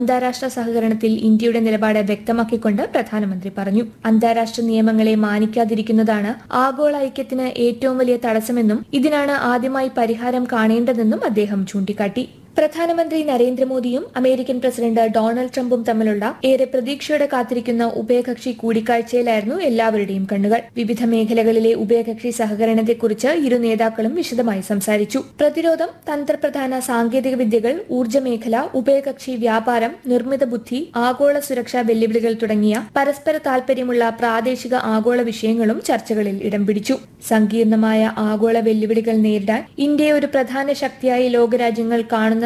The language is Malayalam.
അന്താരാഷ്ട്ര സഹകരണത്തിൽ ഇന്ത്യയുടെ നിലപാട് വ്യക്തമാക്കിക്കൊണ്ട് പ്രധാനമന്ത്രി പറഞ്ഞു അന്താരാഷ്ട്ര നിയമങ്ങളെ മാനിക്കാതിരിക്കുന്നതാണ് ആഗോള ഐക്യത്തിന് ഏറ്റവും വലിയ തടസ്സമെന്നും ഇതിനാണ് ആദ്യമായി പരിഹാരം കാണേണ്ടതെന്നും അദ്ദേഹം ചൂണ്ടിക്കാട്ടി പ്രധാനമന്ത്രി നരേന്ദ്രമോദിയും അമേരിക്കൻ പ്രസിഡന്റ് ഡൊണാൾഡ് ട്രംപും തമ്മിലുള്ള ഏറെ പ്രതീക്ഷയോടെ കാത്തിരിക്കുന്ന ഉഭയകക്ഷി കൂടിക്കാഴ്ചയിലായിരുന്നു എല്ലാവരുടെയും കണ്ണുകൾ വിവിധ മേഖലകളിലെ ഉഭയകക്ഷി സഹകരണത്തെക്കുറിച്ച് ഇരു നേതാക്കളും വിശദമായി സംസാരിച്ചു പ്രതിരോധം തന്ത്രപ്രധാന സാങ്കേതിക വിദ്യകൾ ഊർജ്ജ മേഖല ഉഭയകക്ഷി വ്യാപാരം നിർമ്മിത ബുദ്ധി ആഗോള സുരക്ഷാ വെല്ലുവിളികൾ തുടങ്ങിയ പരസ്പര താൽപര്യമുള്ള പ്രാദേശിക ആഗോള വിഷയങ്ങളും ചർച്ചകളിൽ ഇടം പിടിച്ചു സങ്കീർണമായ ആഗോള വെല്ലുവിളികൾ നേരിടാൻ ഇന്ത്യയെ ഒരു പ്രധാന ശക്തിയായി ലോകരാജ്യങ്ങൾ കാണുന്ന